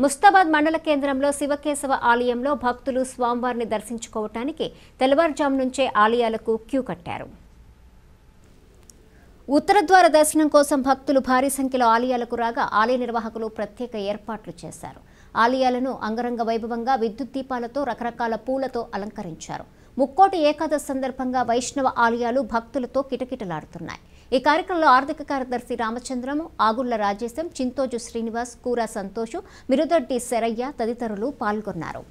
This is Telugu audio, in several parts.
ముస్తాబాద్ మండల కేంద్రంలో శివకేశవ ఆలయంలో భక్తులు స్వామివారిని దర్శించుకోవటానికి తెల్లవారుజాము నుంచే ఆలయాలకు క్యూ కట్టారు ఉత్తర ద్వార దర్శనం కోసం భక్తులు భారీ సంఖ్యలో ఆలయాలకు రాగా ఆలయ నిర్వాహకులు ప్రత్యేక ఏర్పాట్లు చేశారు ఆలయాలను అంగరంగ వైభవంగా విద్యుత్ దీపాలతో రకరకాల పూలతో అలంకరించారు ముక్కోటి ఏకాదశి సందర్భంగా వైష్ణవ ఆలయాలు భక్తులతో కిటకిటలాడుతున్నాయి ఈ కార్యక్రమంలో ఆర్థిక కార్యదర్శి రామచంద్రము ఆగుళ్ల రాజేశం చింతోజు శ్రీనివాస్ కూర సంతోషు మిరుదొడ్డి శరయ్య తదితరులు పాల్గొన్నారు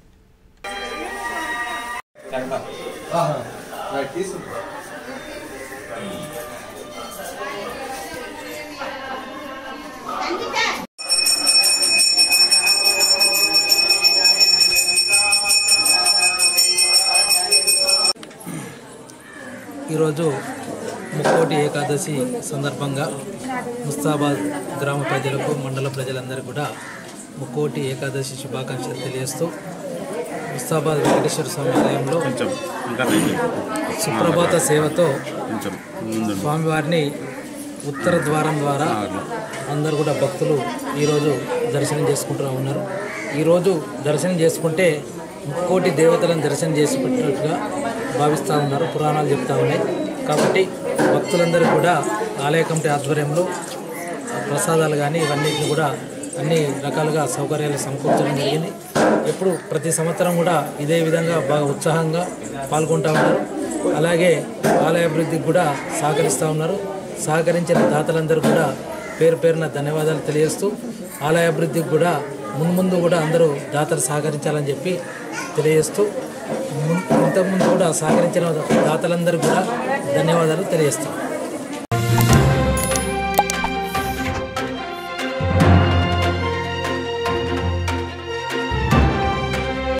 ఈరోజు ముక్కోటి ఏకాదశి సందర్భంగా ముస్తాబాద్ గ్రామ ప్రజలకు మండల ప్రజలందరికీ కూడా ముక్కోటి ఏకాదశి శుభాకాంక్షలు తెలియజేస్తూ ముస్తాబాద్ వెంకటేశ్వర స్వామి ఆలయంలో కొంచెం ఇంకా తగ్గి సుప్రభాత సేవతో కొంచెం ముందు స్వామివారిని ఉత్తర ద్వారం ద్వారా అందరు కూడా భక్తులు ఈరోజు దర్శనం చేసుకుంటూ ఉన్నారు ఈరోజు దర్శనం చేసుకుంటే ముక్కోటి దేవతలను దర్శనం చేసుకుంటున్నట్టుగా భావిస్తూ ఉన్నారు పురాణాలు చెప్తా ఉన్నాయి కాబట్టి భక్తులందరూ కూడా ఆలయ కమిటీ ఆధ్వర్యంలో ప్రసాదాలు కానీ ఇవన్నిటిని కూడా అన్ని రకాలుగా సౌకర్యాలు సమకూర్చడం జరిగింది ఎప్పుడు ప్రతి సంవత్సరం కూడా ఇదే విధంగా బాగా ఉత్సాహంగా పాల్గొంటూ ఉన్నారు అలాగే ఆలయ అభివృద్ధికి కూడా సహకరిస్తూ ఉన్నారు సహకరించిన దాతలందరూ కూడా పేరు పేరున ధన్యవాదాలు తెలియజేస్తూ ఆలయ అభివృద్ధికి కూడా మున్ముందు కూడా అందరూ దాతలు సహకరించాలని చెప్పి తెలియజేస్తూ మున్- ఇంతకుముందు కూడా సహకరించిన దాతలందరూ కూడా ధన్యవాదాలు తెలియజేస్తాం